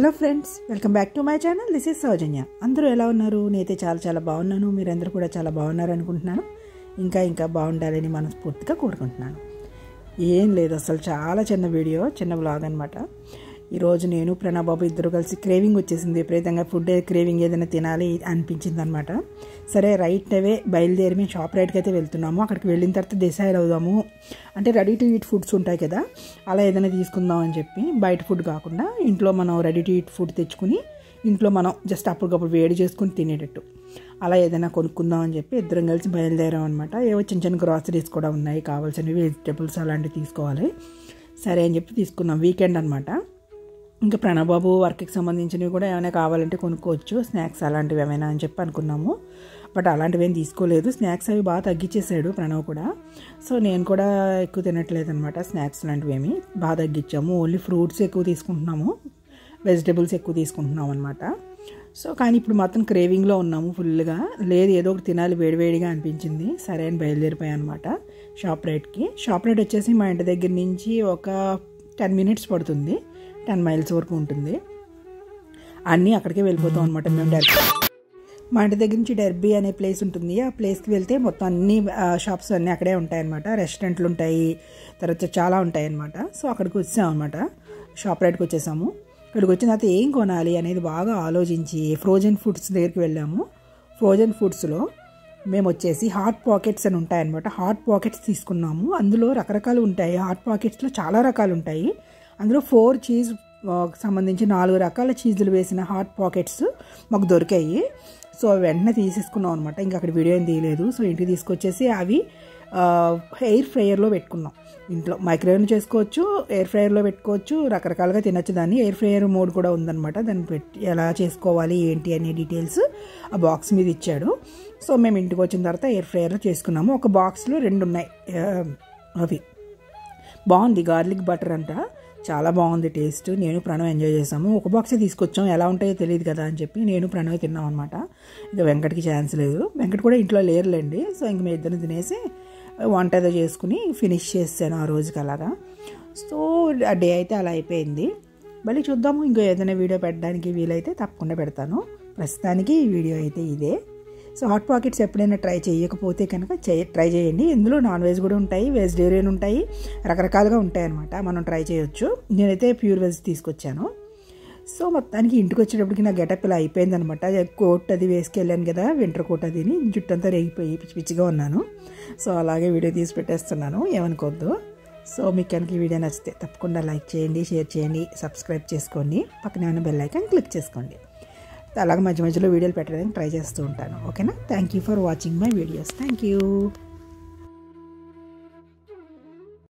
hello friends welcome back to my channel this is Soujanya అందరూ ఎలా ఉన్నారు నేనైతే చాలా చాలా బాగున్నాను మీరందరూ కూడా చాలా బాగున్నారు అనుకుంటున్నాను ఇంకా ఇంకా బాగుండాలని మనస్ఫూర్తిగా కోరుకుంటున్నాను ఏం లేదు అసలు చాలా చిన్న వీడియో చిన్న బ్లాగ్ అనమాట ఈరోజు నేను ప్రణాబాబు ఇద్దరు కలిసి క్రేవింగ్ వచ్చేసింది విపరీతంగా ఫుడ్ క్రేవింగ్ ఏదైనా తినాలి అనిపించింది అనమాట సరే రైట్ అవే బయలుదేరి మేము షాప్ రైట్కి అయితే వెళ్తున్నాము అక్కడికి వెళ్ళిన తర్వాత డిసైడ్ అవుదాము అంటే రెడీ టు ఈట్ ఫుడ్స్ ఉంటాయి కదా అలా ఏదైనా తీసుకుందాం అని చెప్పి బయట ఫుడ్ కాకుండా ఇంట్లో మనం రెడీ టు ఈట్ ఫుడ్ తెచ్చుకుని ఇంట్లో మనం జస్ట్ అప్పటికప్పుడు వేడి చేసుకుని తినేటట్టు అలా ఏదైనా కొనుక్కుందాం అని చెప్పి ఇద్దరం కలిసి బయలుదేరాం అనమాట ఏవో చిన్న చిన్న గ్రాసరీస్ కూడా ఉన్నాయి కావాల్సినవి వెజిటేబుల్స్ అలాంటివి తీసుకోవాలి సరే అని చెప్పి తీసుకున్నాం వీకెండ్ అనమాట ఇంకా ప్రణబాబు వర్క్కి సంబంధించినవి కూడా ఏమైనా కావాలంటే కొనుక్కోవచ్చు స్నాక్స్ అలాంటివి ఏమైనా అని చెప్పి అనుకున్నాము బట్ అలాంటివి ఏం తీసుకోలేదు స్నాక్స్ అవి బాగా తగ్గించేసాడు ప్రణవ్ కూడా సో నేను కూడా ఎక్కువ తినట్లేదు అనమాట స్నాక్స్ లాంటివి ఏమి బాగా తగ్గించాము ఓన్లీ ఫ్రూట్స్ ఎక్కువ తీసుకుంటున్నాము వెజిటేబుల్స్ ఎక్కువ తీసుకుంటున్నాం అనమాట సో కానీ ఇప్పుడు మాత్రం క్రేవింగ్లో ఉన్నాము ఫుల్గా లేదు ఏదో ఒకటి తినాలి వేడివేడిగా అనిపించింది సరే అని బయలుదేరిపోయాను అనమాట షాప్ రైట్కి షాప్ రైట్ వచ్చేసి మా ఇంటి దగ్గర నుంచి ఒక టెన్ మినిట్స్ పడుతుంది టెన్ మైల్స్ వరకు ఉంటుంది అన్నీ అక్కడికే వెళ్ళిపోతాం అనమాట మేము డైరెక్ట్ మా ఇంటి దగ్గర నుంచి డెర్బీ అనే ప్లేస్ ఉంటుంది ఆ ప్లేస్కి వెళ్తే మొత్తం అన్ని షాప్స్ అన్నీ అక్కడే ఉంటాయన్నమాట రెస్టారెంట్లు ఉంటాయి తర్వాత చాలా ఉంటాయి అనమాట సో అక్కడికి వచ్చాం అనమాట షాప్ రైట్కి వచ్చేసాము ఇక్కడికి వచ్చిన తర్వాత ఏం కొనాలి అనేది బాగా ఆలోచించి ఫ్రోజన్ ఫుడ్స్ దగ్గరికి వెళ్ళాము ఫ్రోజన్ ఫుడ్స్లో మేము వచ్చేసి హాట్ పాకెట్స్ అని ఉంటాయన్నమాట హాట్ పాకెట్స్ తీసుకున్నాము అందులో రకరకాలు ఉంటాయి హాట్ పాకెట్స్లో చాలా రకాలు ఉంటాయి అందులో ఫోర్ చీజ్ సంబంధించి నాలుగు రకాల చీజులు వేసిన హాట్ పాకెట్స్ మాకు దొరికాయి సో వెంటనే తీసేసుకున్నాం అనమాట ఇంకా అక్కడ వీడియో ఏం తీయలేదు సో ఇంటికి తీసుకొచ్చేసి అవి ఎయిర్ ఫ్రైయర్లో పెట్టుకున్నాం ఇంట్లో మైక్రోవేవ్ చేసుకోవచ్చు ఎయిర్ ఫ్రైయర్లో పెట్టుకోవచ్చు రకరకాలుగా తినచ్చు దాన్ని ఎయిర్ ఫ్రైయర్ మోడ్ కూడా ఉందన్నమాట దాన్ని పెట్టి ఎలా చేసుకోవాలి ఏంటి అనే డీటెయిల్స్ ఆ బాక్స్ మీద ఇచ్చాడు సో మేము ఇంటికి వచ్చిన తర్వాత ఎయిర్ ఫ్రైయర్లో చేసుకున్నాము ఒక బాక్స్లో రెండు ఉన్నాయి అవి బాగుంది గార్లిక్ బటర్ అంట చాలా బాగుంది టేస్ట్ నేను ప్రణవ్ ఎంజాయ్ చేసాము ఒక బాక్సే తీసుకొచ్చాం ఎలా ఉంటాయో తెలియదు కదా అని చెప్పి నేను ప్రణవ్ తిన్నాం అనమాట ఇక వెంకట్కి ఛాన్స్ లేదు వెంకట్ కూడా ఇంట్లో లేరులేండి సో ఇంక మీ ఇద్దరిని తినేసి వంట ఏదో చేసుకుని ఫినిష్ చేశాను ఆ రోజుకి అలాగా సో ఆ డే అయితే అలా అయిపోయింది మళ్ళీ చూద్దాము ఇంకో ఏదైనా వీడియో పెట్టడానికి వీలైతే తప్పకుండా పెడతాను ప్రస్తుతానికి ఈ వీడియో అయితే ఇదే సో హాట్ పాకెట్స్ ఎప్పుడైనా ట్రై చేయకపోతే కనుక ట్రై చేయండి ఇందులో నాన్ వెజ్ కూడా ఉంటాయి వెజిటేరియన్ ఉంటాయి రకరకాలుగా ఉంటాయి అనమాట మనం ట్రై చేయొచ్చు నేనైతే ప్యూర్ వెజ్ తీసుకొచ్చాను సో మొత్తానికి ఇంటికి వచ్చేటప్పటికి నా గెటప్ ఇలా అయిపోయింది అనమాట కోట్ అది వేసుకెళ్ళాను కదా వింటర్ కోట్ అదిని జుట్టంతా రేగిపోయి పిచ్చి పిచ్చిగా ఉన్నాను సో అలాగే వీడియో తీసి పెట్టేస్తున్నాను ఏమనుకోవద్దు సో మీకు కనుక ఈ వీడియో నచ్చితే తప్పకుండా లైక్ చేయండి షేర్ చేయండి సబ్స్క్రైబ్ చేసుకోండి పక్కనే ఉన్న బెల్ ఐకాన్ క్లిక్ చేసుకోండి అలాగే మధ్య మధ్యలో వీడియోలు పెట్టడానికి ట్రై చేస్తూ ఉంటాను ఓకేనా thank you for watching my videos thank you